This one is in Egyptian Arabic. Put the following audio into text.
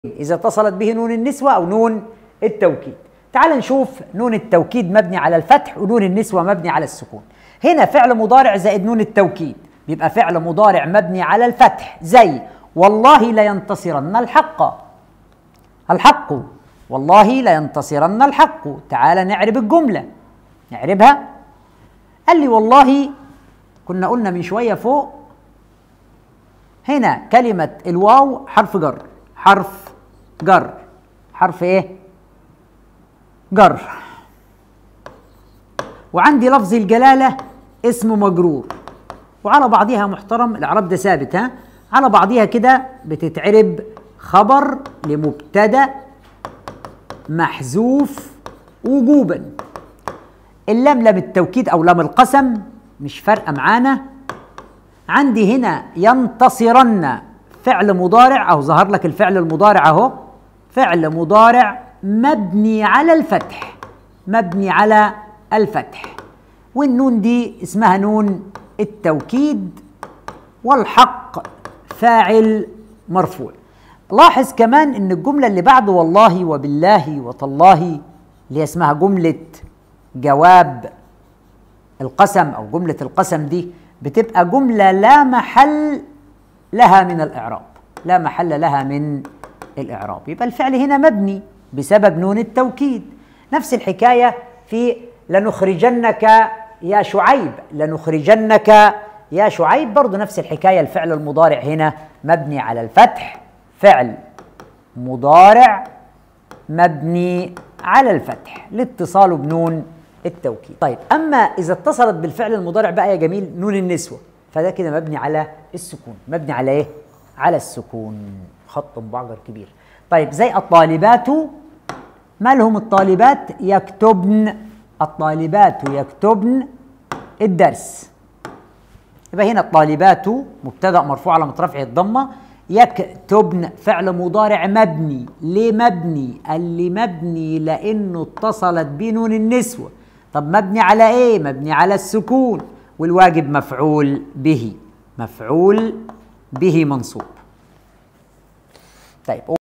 إذا اتصلت به نون النسوة أو نون التوكيد تعال نشوف نون التوكيد مبني على الفتح ونون النسوة مبني على السكون هنا فعل مضارع زائد نون التوكيد بيبقى فعل مضارع مبني على الفتح زي والله لينتصرن الحق الحق والله لينتصرن الحق تعال نعرب الجملة نعربها قال لي والله كنا قلنا من شوية فوق هنا كلمة الواو حرف جر حرف جر حرف ايه جر وعندي لفظ الجلالة اسم مجرور وعلى بعضها محترم الاعراب ده ثابت ها على بعضها كده بتتعرب خبر لمبتدا محذوف وجوبا اللام لام التوكيد او لام القسم مش فارقه معانا عندي هنا ينتصرن فعل مضارع اهو ظهر لك الفعل المضارع اهو فعل مضارع مبني على الفتح مبني على الفتح والنون دي اسمها نون التوكيد والحق فاعل مرفوع لاحظ كمان ان الجمله اللي بعد والله وبالله وتالله اللي هي اسمها جمله جواب القسم او جمله القسم دي بتبقى جمله لا محل لها من الاعراب لا محل لها من الاعراب يبقى الفعل هنا مبني بسبب نون التوكيد نفس الحكايه في لنخرجنك يا شعيب لنخرجنك يا شعيب برضه نفس الحكايه الفعل المضارع هنا مبني على الفتح فعل مضارع مبني على الفتح لاتصاله بنون التوكيد طيب اما اذا اتصلت بالفعل المضارع بقى يا جميل نون النسوه فده كده مبني على السكون مبني على ايه على السكون خط مبعجر كبير طيب زي الطالبات ما لهم الطالبات يكتبن الطالبات يكتبن الدرس يبقى هنا الطالبات مبتدا مرفوع على رفعه الضمه يكتبن فعل مضارع مبني ليه مبني قال لي مبني لانه اتصلت بنون النسوه طب مبني على ايه مبني على السكون والواجب مفعول به مفعول به منصوب طيب